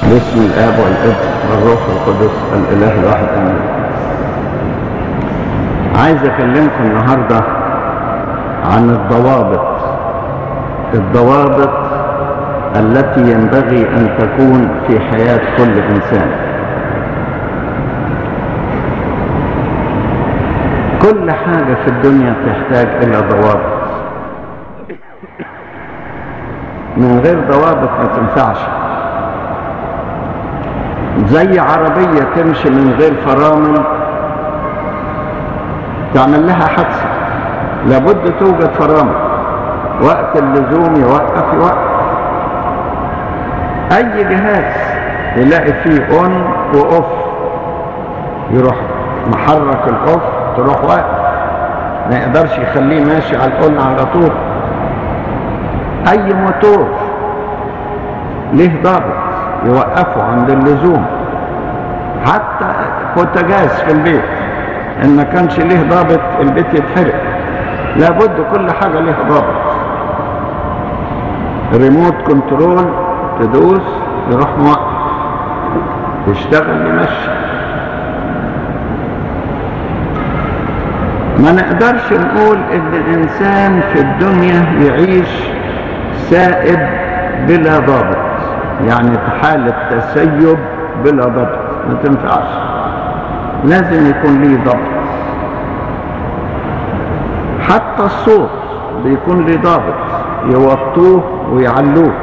باسم الاب والابن والروح القدس الاله الواحد امين عايز اكلمكم النهارده عن الضوابط الضوابط التي ينبغي ان تكون في حياه كل انسان كل حاجه في الدنيا تحتاج الى ضوابط من غير ضوابط ما تنفعش زي عربية تمشي من غير فرامل تعمل لها حادثة لابد توجد فرامل وقت اللزوم يوقف يوقف أي جهاز تلاقي فيه اون واوف يروح محرك الاوف تروح واقف ما يقدرش يخليه ماشي على الاون على طول اي موتور ليه ضابط يوقفه عند اللزوم حتى بوتاجاز في البيت ان ما كانش ليه ضابط البيت يتحرق لابد كل حاجه ليها ضابط ريموت كنترول تدوس يروح موقف تشتغل يمشي ما نقدرش نقول ان الانسان في الدنيا يعيش سائب بلا ضابط يعني حالة تسيب بلا ضبط ما تنفعش لازم يكون ليه ضبط حتى الصوت بيكون ليه ضابط يوطوه ويعلوه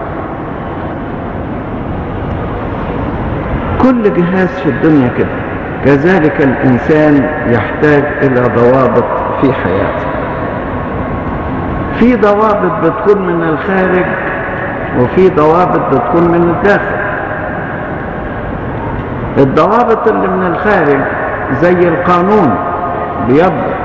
كل جهاز في الدنيا كده كذلك الإنسان يحتاج إلى ضوابط في حياته في ضوابط بتكون من الخارج وفي ضوابط بتكون من الداخل الضوابط اللي من الخارج زي القانون بيضبط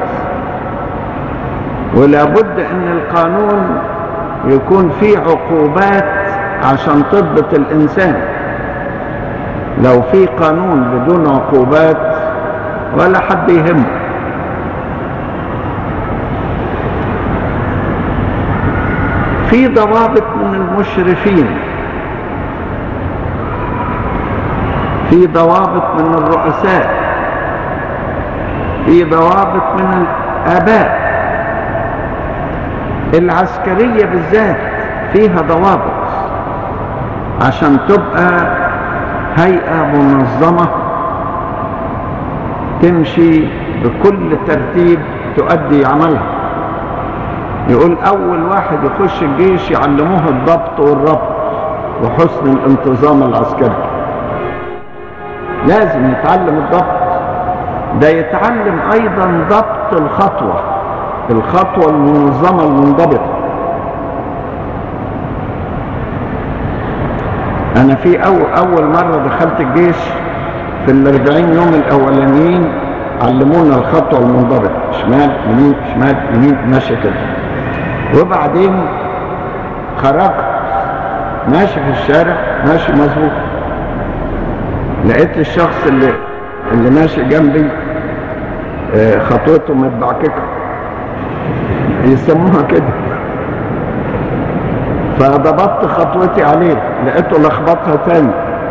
ولابد ان القانون يكون فيه عقوبات عشان تضبط الانسان لو في قانون بدون عقوبات ولا حد يهمه في ضوابط من المشرفين في ضوابط من الرؤساء في ضوابط من الآباء العسكرية بالذات فيها ضوابط عشان تبقى هيئة منظمة تمشي بكل ترتيب تؤدي عملها يقول أول واحد يخش الجيش يعلموه الضبط والربط وحسن الانتظام العسكري لازم يتعلم الضبط ده يتعلم أيضا ضبط الخطوة الخطوة المنظمة المنضبطة أنا في أول, أول مرة دخلت الجيش في الأربعين يوم الأولانيين علمونا الخطوة المنضبطة شمال يمين شمال يمين ماشي كده وبعدين خرجت ماشي في الشارع ماشي مظبوط لقيت الشخص اللي اللي ماشي جنبي خطوته متبعككه يسموها كده فضبطت خطوتي عليه لقيته لخبطها تاني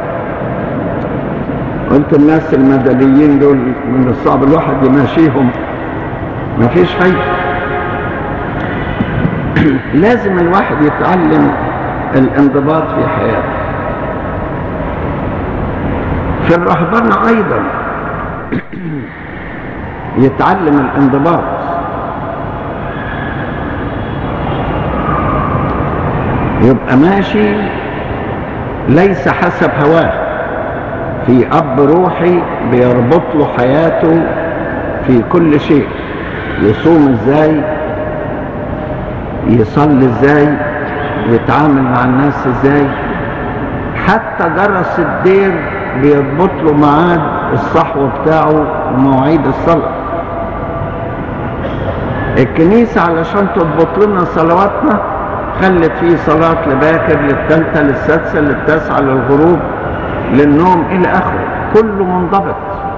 قلت الناس المدنيين دول من الصعب الواحد يماشيهم مفيش فايده لازم الواحد يتعلم الانضباط في حياته في الرهبنة أيضا يتعلم الانضباط يبقى ماشي ليس حسب هواه في أب روحي بيربط له حياته في كل شيء يصوم ازاي يصلي ازاي يتعامل مع الناس ازاي حتى جرس الدير بيضبط له ميعاد الصحو بتاعه ومواعيد الصلاة الكنيسة علشان تضبط لنا صلواتنا خلت فيه صلاة لباكر للثالثة للسادسة للتاسعة للغروب للنوم إلى آخره كله منضبط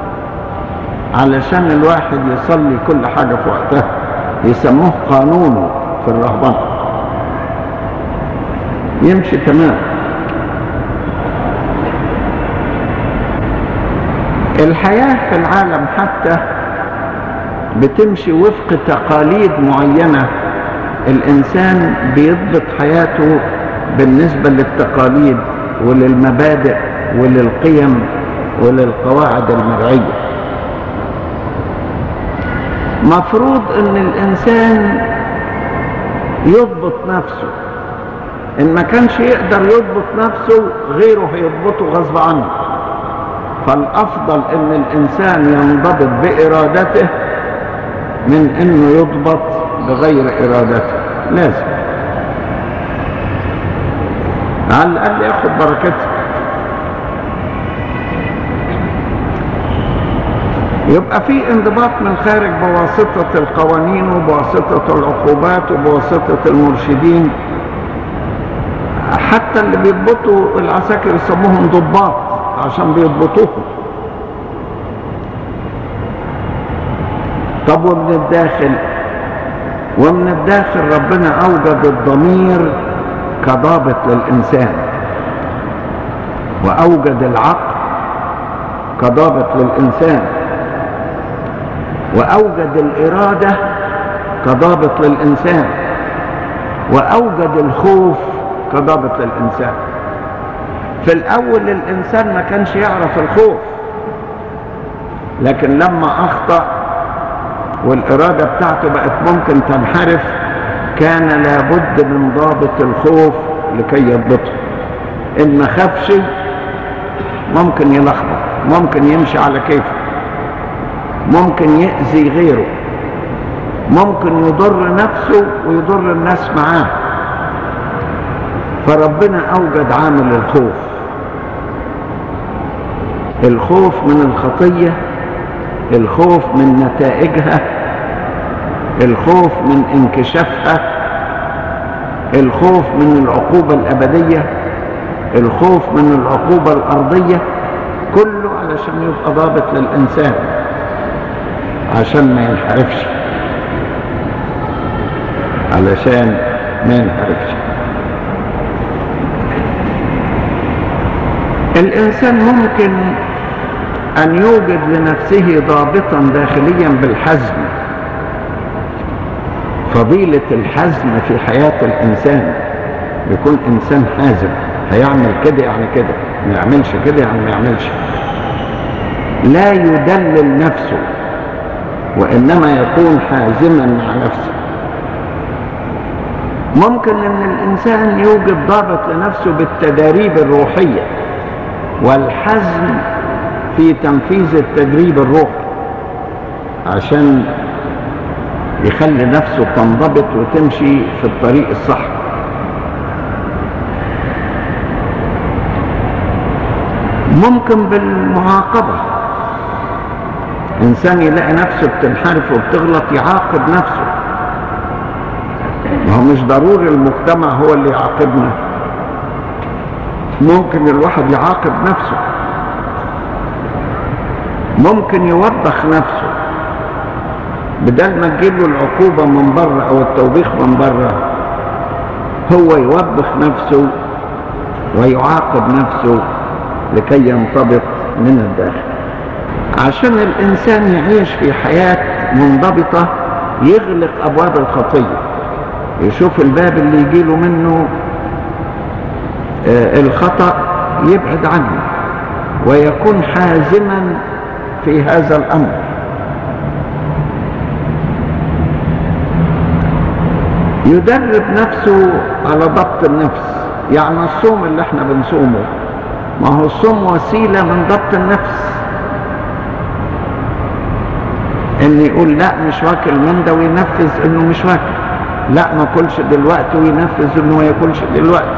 علشان الواحد يصلي كل حاجة في وقتها يسموه قانونه في الرهبنة يمشي تمام الحياة في العالم حتى بتمشي وفق تقاليد معينة الإنسان بيضبط حياته بالنسبة للتقاليد وللمبادئ وللقيم وللقواعد المرعية مفروض ان الانسان يضبط نفسه ان ما كانش يقدر يضبط نفسه غيره هيضبطه غصب عنه فالافضل ان الانسان ينضبط بارادته من انه يضبط بغير ارادته لازم على الاقل ياخد بركته يبقى في انضباط من خارج بواسطة القوانين وبواسطة العقوبات وبواسطة المرشدين حتى اللي بيضبطوا العساكر يسموهم ضباط عشان بيضبطوهم طب ومن الداخل ومن الداخل ربنا أوجد الضمير كضابط للإنسان وأوجد العقل كضابط للإنسان وأوجد الإرادة كضابط للإنسان وأوجد الخوف كضابط للإنسان في الأول الإنسان ما كانش يعرف الخوف لكن لما أخطأ والإرادة بتاعته بقت ممكن تنحرف كان لابد من ضابط الخوف لكي يضبطه إن ما خافش ممكن يلخبط ممكن يمشي على كيفه ممكن يأذي غيره ممكن يضر نفسه ويضر الناس معاه فربنا أوجد عامل الخوف الخوف من الخطية الخوف من نتائجها الخوف من انكشافها الخوف من العقوبة الأبدية الخوف من العقوبة الأرضية كله علشان يبقى ضابط للإنسان عشان ما ينحرفش علشان ما ينحرفش الإنسان ممكن أن يوجد لنفسه ضابطا داخليا بالحزم فضيلة الحزم في حياة الإنسان يكون إنسان حازم هيعمل كده يعني كده ما يعملش كده يعني ما يعملش لا يدلل نفسه وإنما يكون حازما مع نفسه ممكن أن الإنسان يوجد ضابط لنفسه بالتداريب الروحية والحزم في تنفيذ التدريب الروحي عشان يخلي نفسه تنضبط وتمشي في الطريق الصح ممكن بالمعاقبة إنسان يلاقي نفسه بتنحرف وبتغلط يعاقب نفسه ما هو مش ضروري المجتمع هو اللي يعاقبنا ممكن الواحد يعاقب نفسه ممكن يوبخ نفسه بدل ما تجيله العقوبة من بره أو التوبيخ من بره هو يوبخ نفسه ويعاقب نفسه لكي ينضبط من الداخل عشان الإنسان يعيش في حياة منضبطة يغلق أبواب الخطية يشوف الباب اللي يجيله منه آه الخطأ يبعد عنه ويكون حازما في هذا الأمر يدرب نفسه على ضبط النفس يعني الصوم اللي احنا بنصومه ما هو الصوم وسيلة من ضبط النفس ان يقول لا مش واكل من ده وينفذ انه مش واكل لا ما كلش دلوقتي وينفذ انه ما ياكلش دلوقتي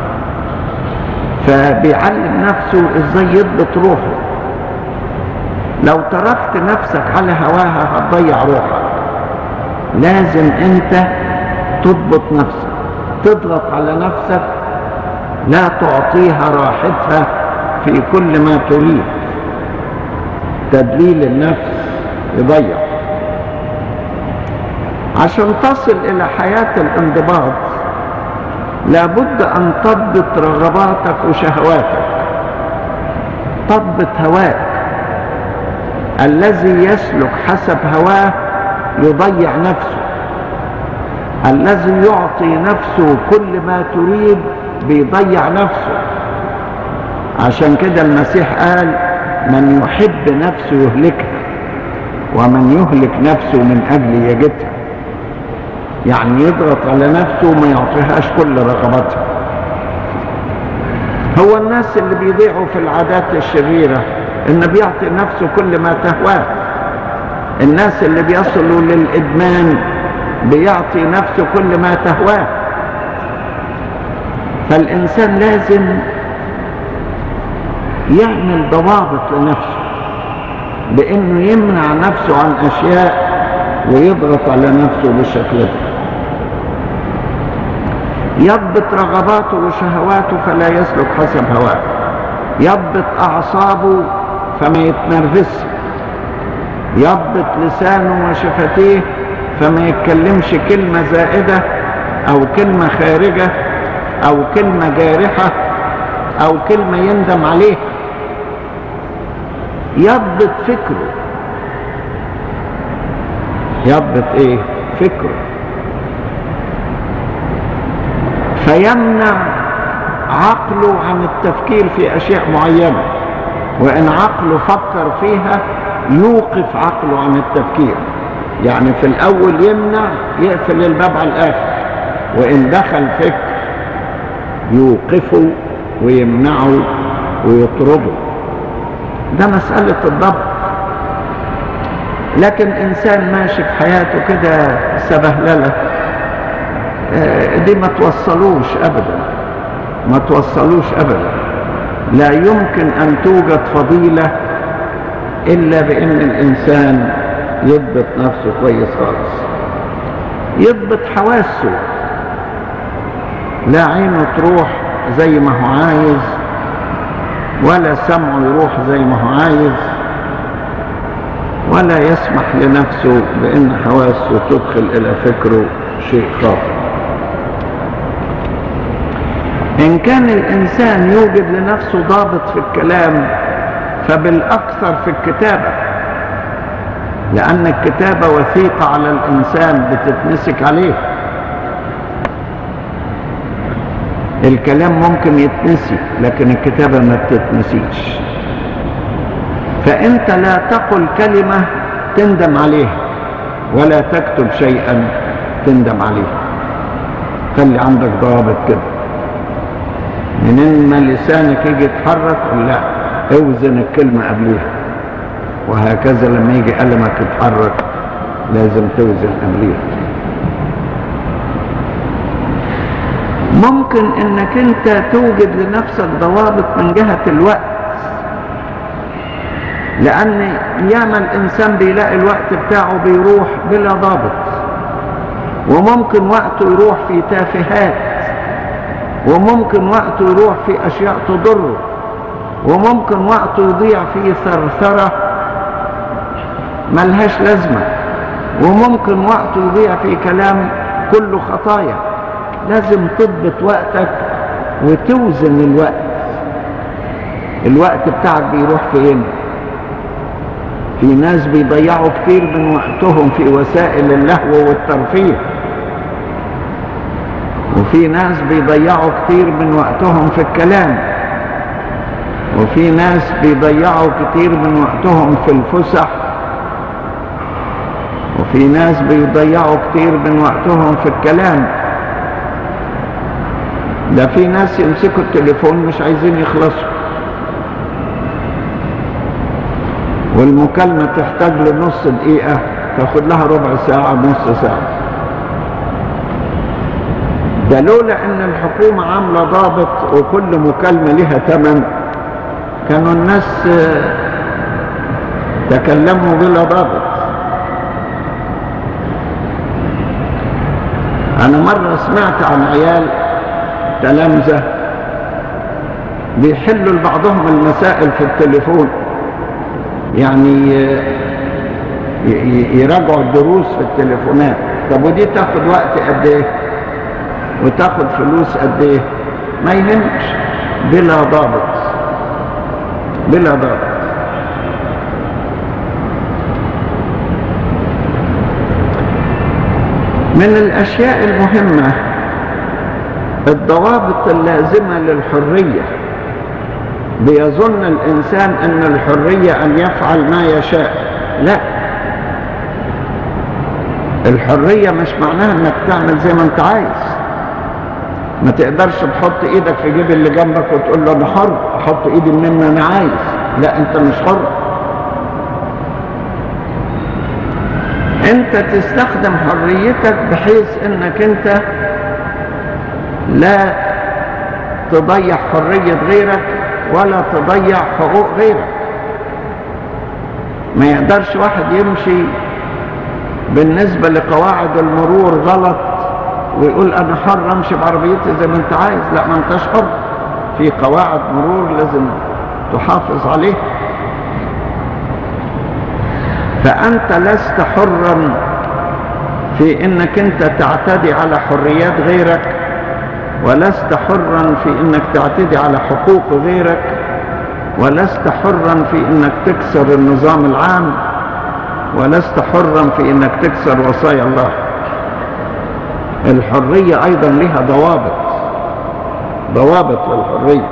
فبيعلم نفسه ازاي يضبط روحه لو تركت نفسك على هواها هتضيع روحك لازم انت تضبط نفسك تضغط على نفسك لا تعطيها راحتها في كل ما تريد تدليل النفس يضيع عشان تصل الى حياة الانضباط لابد ان تضبط رغباتك وشهواتك تضبط هواك الذي يسلك حسب هواه يضيع نفسه الذي يعطي نفسه كل ما تريد بيضيع نفسه عشان كده المسيح قال من يحب نفسه يهلكها ومن يهلك نفسه من أجل يجدها يعني يضغط على نفسه وما يعطيهاش كل رغباتها هو الناس اللي بيضيعوا في العادات الشريرة ان بيعطي نفسه كل ما تهواه الناس اللي بيصلوا للإدمان بيعطي نفسه كل ما تهواه فالإنسان لازم يعمل ضوابط لنفسه بأنه يمنع نفسه عن أشياء ويضغط على نفسه بالشكل ده يضبط رغباته وشهواته فلا يسلك حسب هواه يضبط أعصابه فما يتنرفزش يضبط لسانه وشفتيه فما يتكلمش كلمة زائدة أو كلمة خارجة أو كلمة جارحة أو كلمة يندم عليها يضبط فكره يضبط ايه فكره فيمنع عقله عن التفكير في اشياء معينه وان عقله فكر فيها يوقف عقله عن التفكير يعني في الاول يمنع يقفل الباب على الاخر وان دخل فكر يوقفه ويمنعه ويطرده ده مسألة الضبط لكن إنسان ماشي في حياته كده سبهللة دي ما توصلوش أبدا ما توصلوش أبدا لا يمكن أن توجد فضيلة إلا بأن الإنسان يضبط نفسه كويس خالص يضبط حواسه لا عينه تروح زي ما هو عايز ولا سمعه يروح زي ما هو عايز ولا يسمح لنفسه بأن حواسه تدخل إلى فكره شيء خاطئ إن كان الإنسان يوجد لنفسه ضابط في الكلام فبالأكثر في الكتابة لأن الكتابة وثيقة على الإنسان بتتمسك عليه الكلام ممكن يتنسي لكن الكتابة ما بتتنسيش فأنت لا تقل كلمة تندم عليها ولا تكتب شيئا تندم عليه خلي عندك ضوابط كده منين ما لسانك يجي يتحرك قل لا اوزن الكلمة قبليها وهكذا لما يجي قلمك يتحرك لازم توزن قبليها ممكن انك انت توجد لنفسك ضوابط من جهة الوقت لان ياما الانسان بيلاقي الوقت بتاعه بيروح بلا ضابط وممكن وقته يروح في تافهات وممكن وقته يروح في اشياء تضره وممكن وقته يضيع في ثرثرة ملهاش لازمة وممكن وقته يضيع في كلام كله خطايا لازم تضبط وقتك وتوزن الوقت الوقت بتاعك بيروح فين في ناس بيضيعوا كتير من وقتهم في وسائل اللهو والترفيه وفي ناس بيضيعوا كتير من وقتهم في الكلام وفي ناس بيضيعوا كتير من وقتهم في الفسح وفي ناس بيضيعوا كتير من وقتهم في الكلام ده في ناس يمسكوا التليفون مش عايزين يخلصوا والمكالمة تحتاج لنص دقيقة تاخد لها ربع ساعة نص ساعة ده لولا ان الحكومة عاملة ضابط وكل مكالمة لها ثمن كانوا الناس تكلموا بلا ضابط انا مرة سمعت عن عيال تلامذة بيحلوا لبعضهم المسائل في التليفون يعني يراجعوا الدروس في التليفونات طب ودي تاخد وقت قد ايه وتاخد فلوس قد ايه ما يهمش بلا ضابط بلا ضابط من الأشياء المهمة الضوابط اللازمة للحرية بيظن الإنسان أن الحرية أن يفعل ما يشاء لا الحرية مش معناها أنك تعمل زي ما أنت عايز ما تقدرش تحط ايدك في جيب اللي جنبك وتقول له انا حر احط ايدي منين ما انا عايز لا انت مش حر انت تستخدم حريتك بحيث انك انت لا تضيع حرية غيرك ولا تضيع حقوق غيرك ما يقدرش واحد يمشي بالنسبة لقواعد المرور غلط ويقول انا حر امشي بعربيتي زي ما انت عايز لا ما انتش حر في قواعد مرور لازم تحافظ عليها فانت لست حرا في انك انت تعتدي على حريات غيرك ولست حرا في انك تعتدي على حقوق غيرك ولست حرا في انك تكسر النظام العام ولست حرا في انك تكسر وصايا الله الحرية ايضا لها ضوابط ضوابط للحرية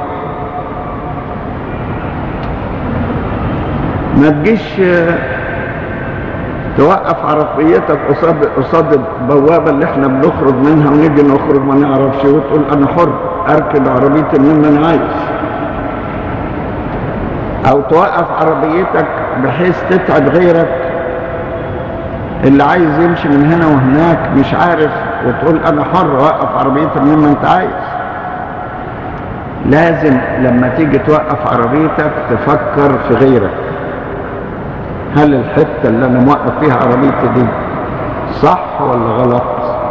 ما تجيش توقف عربيتك قصاد قصاد البوابة اللي احنا بنخرج منها ونيجي نخرج ما نعرفش وتقول انا حر اركب عربيتي من ما انا عايز او توقف عربيتك بحيث تتعب غيرك اللي عايز يمشي من هنا وهناك مش عارف وتقول انا حر وقف عربيتي من ما انت عايز لازم لما تيجي توقف عربيتك تفكر في غيرك هل الحتة اللي انا موقف فيها عربيتي دي صح ولا غلط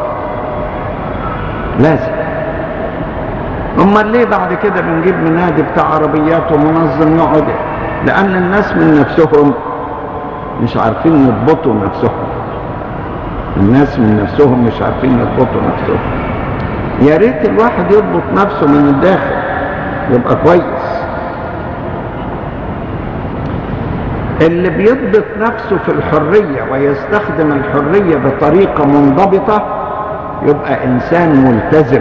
لازم امال ليه بعد كده بنجيب منادي بتاع عربيات ومنظم يقعد لان الناس من نفسهم مش عارفين يضبطوا نفسهم الناس من نفسهم مش عارفين يضبطوا نفسهم يا ريت الواحد يضبط نفسه من الداخل يبقى كويس اللي بيضبط نفسه في الحرية ويستخدم الحرية بطريقة منضبطة يبقى إنسان ملتزم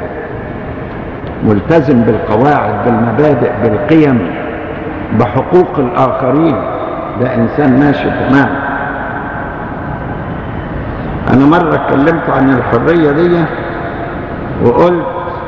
ملتزم بالقواعد بالمبادئ بالقيم بحقوق الآخرين ده إنسان ماشي تمام أنا مرة اتكلمت عن الحرية دي وقلت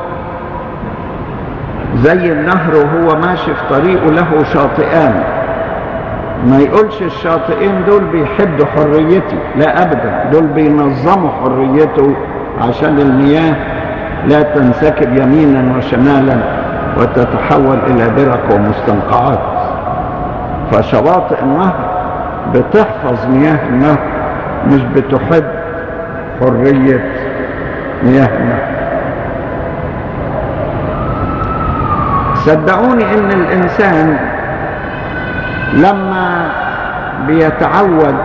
زي النهر وهو ماشي في طريقه له شاطئان ما يقولش الشاطئين دول بيحدوا حريتي لا ابدا دول بينظموا حريته عشان المياه لا تنسكب يمينا وشمالا وتتحول الى برك ومستنقعات فشواطئ النهر بتحفظ مياه النهر مش بتحد حرية مياه النهر صدقوني ان الانسان لما بيتعود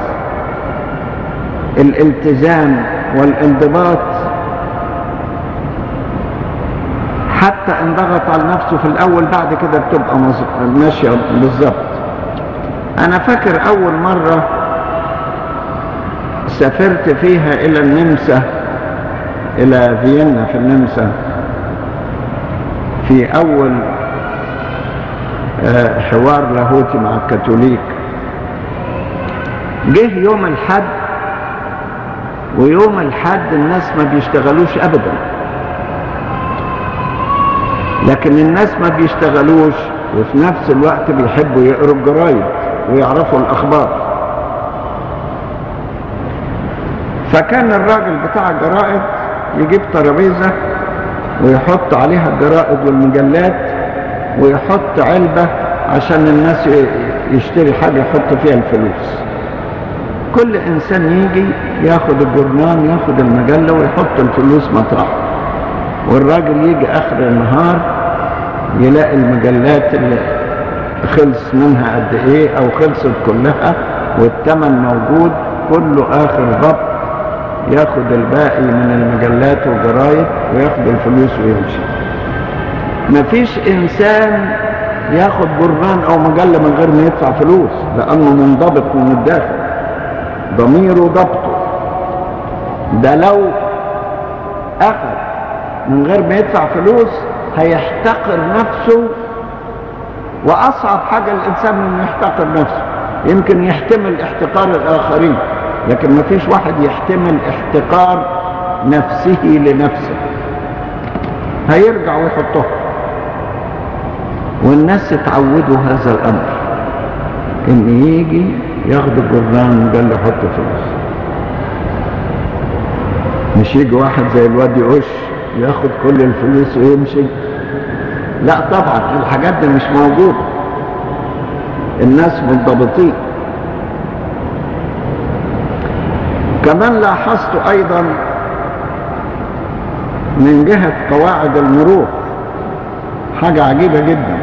الالتزام والانضباط حتى ان ضغط على نفسه في الاول بعد كده بتبقى ماشيه بالظبط انا فاكر اول مره سافرت فيها الى النمسا الى فيينا في النمسا في اول حوار لاهوتي مع الكاثوليك جه يوم الحد ويوم الحد الناس ما بيشتغلوش ابدا لكن الناس ما بيشتغلوش وفي نفس الوقت بيحبوا يقروا الجرايد ويعرفوا الاخبار فكان الراجل بتاع الجرائد يجيب ترابيزه ويحط عليها الجرائد والمجلات ويحط علبة عشان الناس يشتري حاجة يحط فيها الفلوس كل انسان يجي ياخد الجرنان ياخد المجلة ويحط الفلوس مطرحه والراجل يجي اخر النهار يلاقي المجلات اللي خلص منها قد ايه او خلصت كلها والثمن موجود كله اخر ضبط ياخد الباقي من المجلات والجرايد وياخد الفلوس ويمشي مفيش انسان ياخد جرنان او مجلة من غير ما يدفع فلوس لانه منضبط من الداخل ضميره ضبطه ده لو اخذ من غير ما يدفع فلوس هيحتقر نفسه واصعب حاجه الانسان انه يحتقر نفسه يمكن يحتمل احتقار الاخرين لكن ما فيش واحد يحتمل احتقار نفسه لنفسه هيرجع ويحطها والناس اتعودوا هذا الامر ان يجي ياخد الجرنان ده اللي يحط فلوس مش يجي واحد زي الواد يقش ياخد كل الفلوس ويمشي لا طبعا الحاجات دي مش موجوده الناس منضبطين كمان لاحظت ايضا من جهة قواعد المرور حاجة عجيبة جدا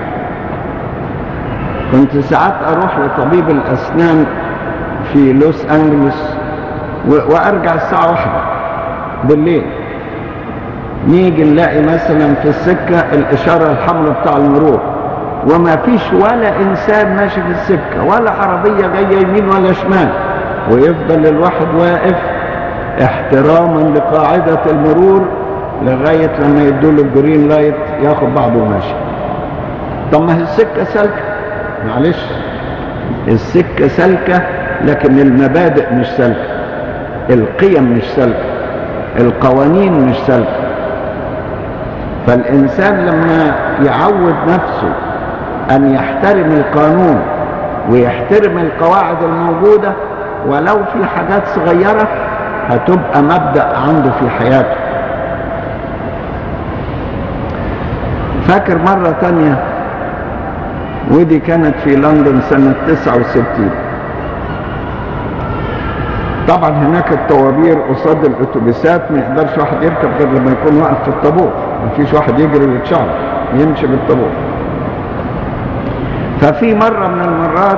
كنت ساعات اروح لطبيب الاسنان في لوس انجلوس وارجع الساعة واحدة بالليل نيجي نلاقي مثلا في السكة الاشارة الحمراء بتاع المرور وما فيش ولا انسان ماشي في السكة ولا عربية جاية يمين ولا شمال ويفضل الواحد واقف احتراما لقاعدة المرور لغاية لما يدوله الجرين لايت ياخد بعضه وماشي طب ما هي السكة سالكة معلش السكة سالكة لكن المبادئ مش سالكة القيم مش سالكة القوانين مش سالكة فالإنسان لما يعود نفسه أن يحترم القانون ويحترم القواعد الموجودة ولو في حاجات صغيرة هتبقى مبدأ عنده في حياته فاكر مرة تانية ودي كانت في لندن سنة 69 طبعا هناك الطوابير قصاد الاتوبيسات ما يقدرش واحد يركب غير لما يكون واقف في الطابور ما فيش واحد يجري ويتشعر يمشي بالطابور ففي مرة من المرات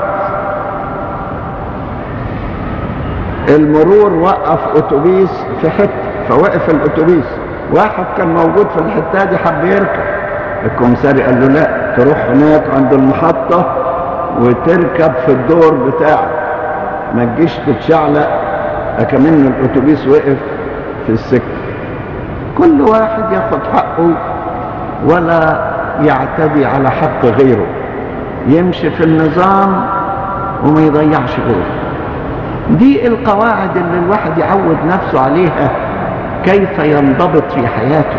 المرور وقف اتوبيس في حته فوقف الاتوبيس واحد كان موجود في الحته دي حب يركب الكمساري قال له لا تروح هناك عند المحطه وتركب في الدور بتاعك ما تجيش تتشعلق كمان الاتوبيس وقف في السكه كل واحد ياخد حقه ولا يعتدي على حق غيره يمشي في النظام وما يضيعش غيره دي القواعد اللي الواحد يعود نفسه عليها كيف ينضبط في حياته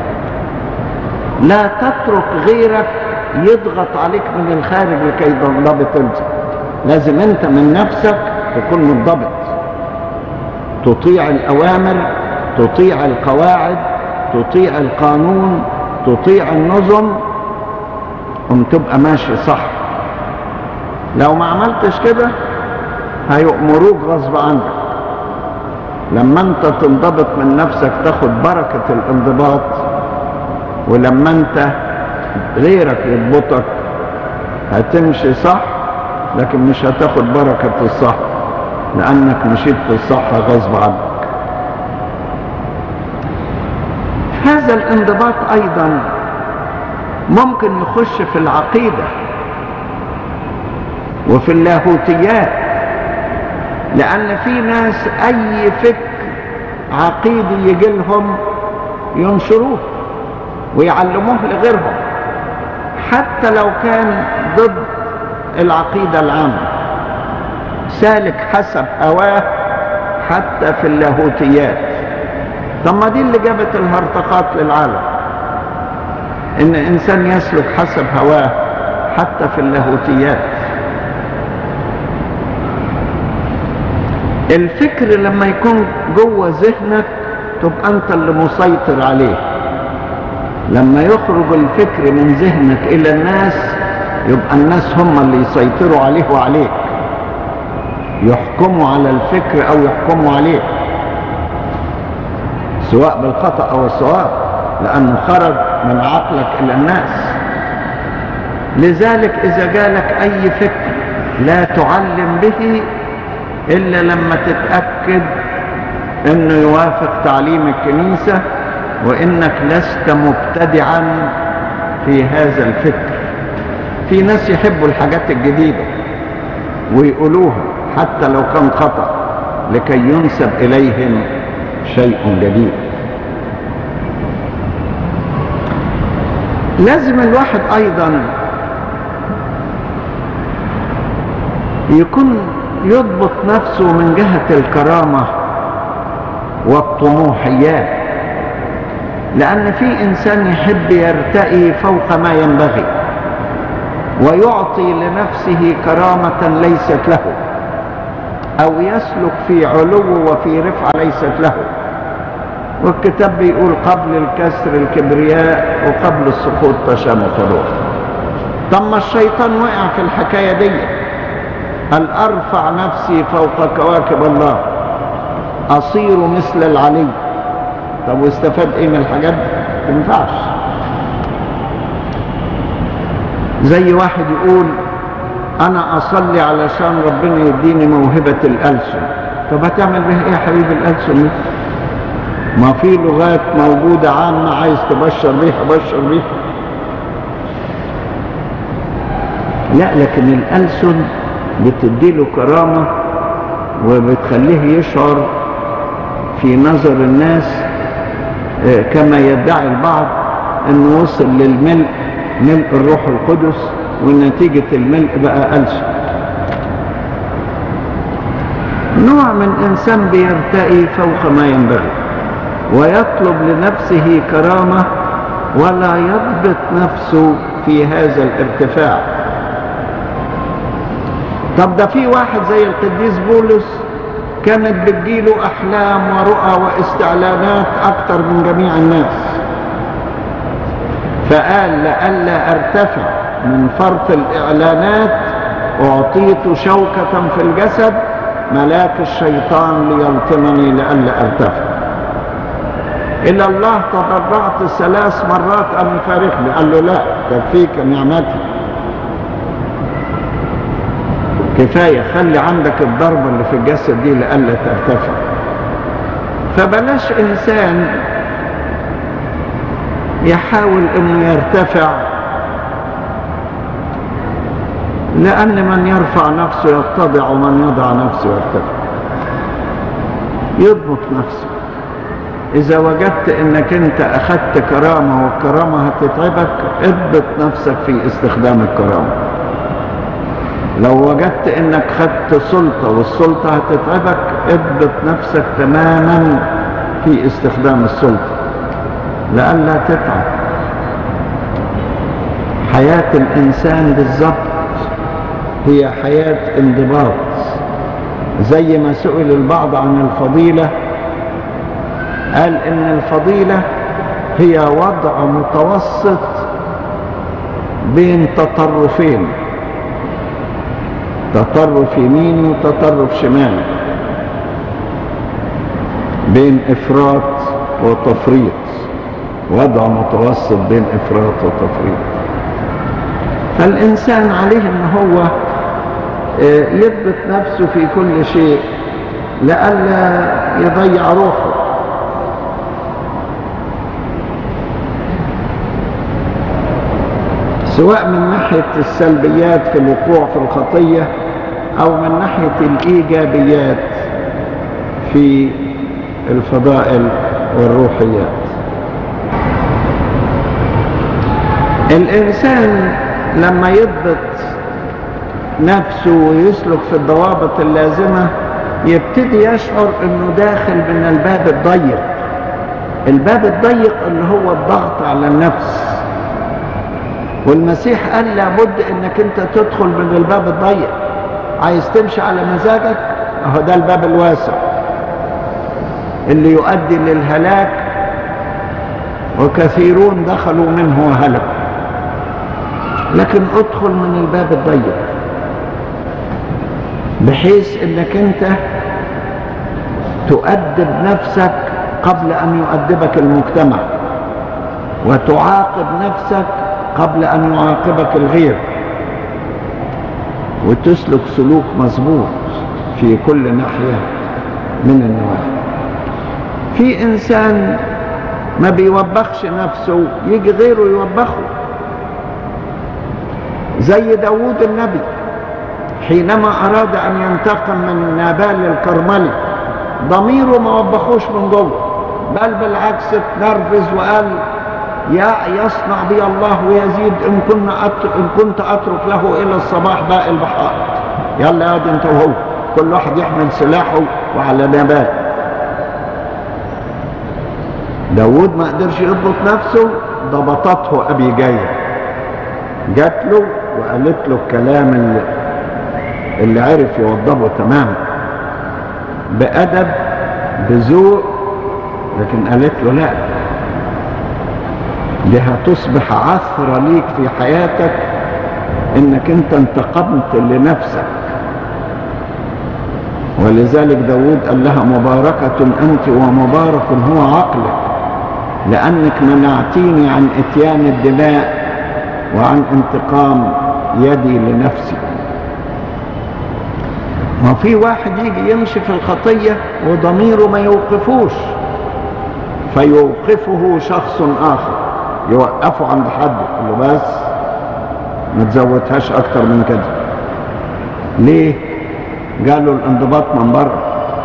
لا تترك غيرك يضغط عليك من الخارج لكي تنضبط انت لازم انت من نفسك تكون منضبط تطيع الاوامر تطيع القواعد تطيع القانون تطيع النظم قم تبقى ماشي صح لو ما عملتش كده هيأمروك غصب عنك لما انت تنضبط من نفسك تاخد بركة الانضباط ولما انت غيرك يضبطك هتمشي صح لكن مش هتاخد بركة الصح لانك مشيت في الصح غصب عنك هذا الانضباط ايضا ممكن يخش في العقيدة وفي اللاهوتيات لأن في ناس أي فكر عقيدي يجي لهم ينشروه ويعلموه لغيرهم حتى لو كان ضد العقيدة العامة سالك حسب هواه حتى في اللاهوتيات طب ما دي اللي جابت الهرطقات للعالم ان انسان يسلك حسب هواه حتى في اللاهوتيات الفكر لما يكون جوه ذهنك تبقى انت اللي مسيطر عليه لما يخرج الفكر من ذهنك الى الناس يبقى الناس هم اللي يسيطروا عليه وعليك يحكموا على الفكر او يحكموا عليه سواء بالخطأ او الصواب لانه خرج من عقلك الى الناس لذلك اذا جالك اي فكر لا تعلم به الا لما تتاكد انه يوافق تعليم الكنيسه وانك لست مبتدعا في هذا الفكر في ناس يحبوا الحاجات الجديده ويقولوها حتى لو كان خطا لكي ينسب اليهم شيء جديد لازم الواحد ايضا يكون يضبط نفسه من جهة الكرامة والطموحيات لأن في إنسان يحب يرتقي فوق ما ينبغي ويعطي لنفسه كرامة ليست له أو يسلك في علو وفي رفعة ليست له والكتاب بيقول قبل الكسر الكبرياء وقبل السقوط تشامخ الروح طب ما الشيطان وقع في الحكاية دي هل أرفع نفسي فوق كواكب الله أصير مثل العلي طب واستفاد ايه من الحاجات دي؟ ما ينفعش زي واحد يقول انا اصلي علشان ربنا يديني موهبة الألسن طب هتعمل بها ايه يا حبيبي الألسن دي؟ ما في لغات موجودة عامة عايز تبشر بيها بشر بيها لا لكن الألسن بتديله كرامة وبتخليه يشعر في نظر الناس كما يدعي البعض انه وصل للملء ملء الروح القدس ونتيجة الملء بقى ألسن نوع من إنسان بيرتقي فوق ما ينبغي ويطلب لنفسه كرامة ولا يضبط نفسه في هذا الارتفاع طب ده في واحد زي القديس بولس كانت بتجيله أحلام ورؤى واستعلانات أكتر من جميع الناس فقال لئلا أرتفع من فرط الإعلانات أعطيت شوكة في الجسد ملاك الشيطان ليلطمني لئلا أرتفع إلى الله تضرعت ثلاث مرات أن يفارقني قال له لا تكفيك نعمتي كفاية خلي عندك الضربة اللي في الجسد دي لألا ترتفع فبلاش إنسان يحاول انه يرتفع لأن من يرفع نفسه يتضع ومن يضع نفسه يرتفع يضبط نفسه إذا وجدت أنك أنت أخذت كرامة والكرامة هتتعبك اضبط نفسك في استخدام الكرامة لو وجدت أنك خدت سلطة والسلطة هتتعبك اضبط نفسك تماما في استخدام السلطة لئلا تتعب حياة الإنسان بالضبط هي حياة انضباط زي ما سئل البعض عن الفضيلة قال إن الفضيلة هي وضع متوسط بين تطرفين تطرف يمين وتطرف شمال بين إفراط وتفريط وضع متوسط بين إفراط وتفريط فالإنسان عليه أن هو يثبت نفسه في كل شيء لئلا يضيع روحه سواء من ناحية السلبيات في الوقوع في الخطية أو من ناحية الإيجابيات في الفضائل والروحيات الإنسان لما يضبط نفسه ويسلك في الضوابط اللازمة يبتدي يشعر انه داخل من الباب الضيق الباب الضيق اللي هو الضغط على النفس والمسيح قال لابد انك انت تدخل من الباب الضيق عايز تمشي على مزاجك اهو ده الباب الواسع اللي يؤدي للهلاك وكثيرون دخلوا منه وهلكوا لكن ادخل من الباب الضيق بحيث انك انت تؤدب نفسك قبل ان يؤدبك المجتمع وتعاقب نفسك قبل ان يعاقبك الغير وتسلك سلوك مظبوط في كل ناحية من النواحي في انسان ما بيوبخش نفسه يجي غيره يوبخه زي داوود النبي حينما أراد أن ينتقم من نابال الكرملي ضميره ما وبخوش من جوه بل بالعكس اتنرفز وقال يا يصنع بي الله ويزيد ان كنا أتر ان كنت اترك له الى الصباح باقي البحار يلا يا دي انت وهو كل واحد يحمل سلاحه وعلى نبات داود ما قدرش يضبط نفسه ضبطته ابي جايه جات له وقالت له الكلام اللي, اللي عرف يوضبه تماما بأدب بذوق لكن قالت له لا دي هتصبح عثرة ليك في حياتك انك انت انتقمت لنفسك ولذلك داود قال لها مباركة انت ومبارك هو عقلك لانك منعتيني عن اتيان الدماء وعن انتقام يدي لنفسي ما في واحد يجي يمشي في الخطية وضميره ما يوقفوش فيوقفه شخص آخر يوقفه عند حد يقول له بس ما تزودهاش أكتر من كده ليه؟ قالوا الانضباط من بره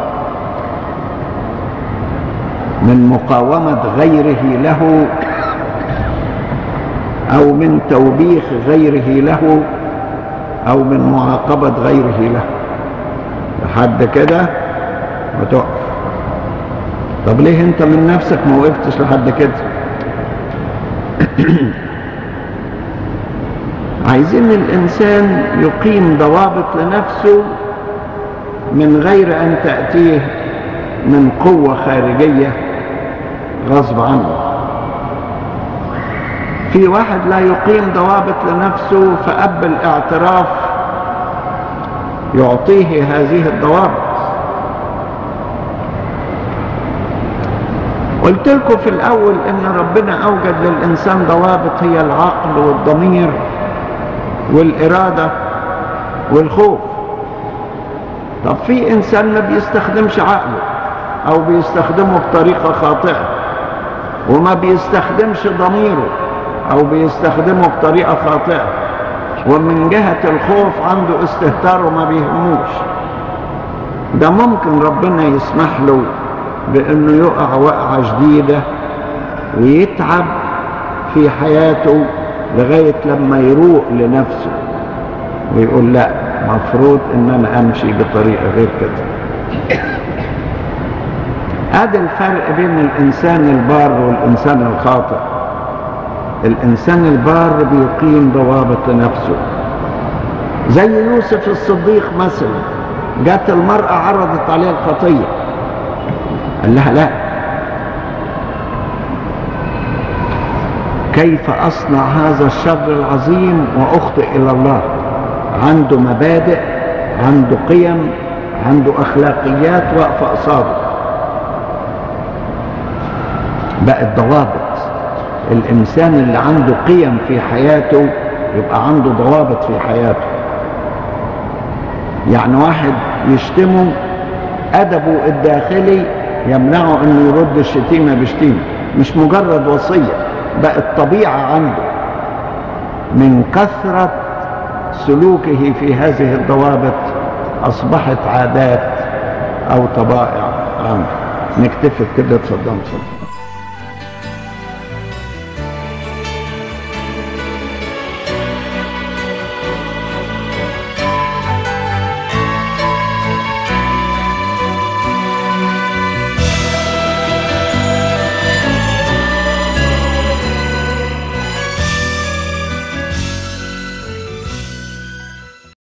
من مقاومة غيره له أو من توبيخ غيره له أو من معاقبة غيره له لحد كده وتقف طب ليه انت من نفسك ما وقفتش لحد كده عايزين الانسان يقيم ضوابط لنفسه من غير ان تأتيه من قوة خارجية غصب عنه في واحد لا يقيم ضوابط لنفسه فأب الاعتراف يعطيه هذه الضوابط قلت لكم في الأول إن ربنا أوجد للإنسان ضوابط هي العقل والضمير والإرادة والخوف طب في إنسان ما بيستخدمش عقله أو بيستخدمه بطريقة خاطئة وما بيستخدمش ضميره أو بيستخدمه بطريقة خاطئة ومن جهة الخوف عنده استهتار وما بيهموش ده ممكن ربنا يسمح له بأنه يقع وقعة شديدة ويتعب في حياته لغاية لما يروق لنفسه ويقول لا مفروض ان انا امشي بطريقة غير كده هذا الفرق بين الانسان البار والانسان الخاطئ الانسان البار بيقيم ضوابط لنفسه زي يوسف الصديق مثلا جات المرأة عرضت عليه الخطية قال لها لا كيف أصنع هذا الشر العظيم وأخطئ إلى الله عنده مبادئ عنده قيم عنده أخلاقيات واقفة قصاده بقت ضوابط الإنسان اللي عنده قيم في حياته يبقى عنده ضوابط في حياته يعني واحد يشتمه أدبه الداخلي يمنعه أنه يرد الشتيمة بشتيمة مش مجرد وصية بقت طبيعة عنده من كثرة سلوكه في هذه الضوابط أصبحت عادات أو طبائع عنده نكتفي كده اتفضل اتفضل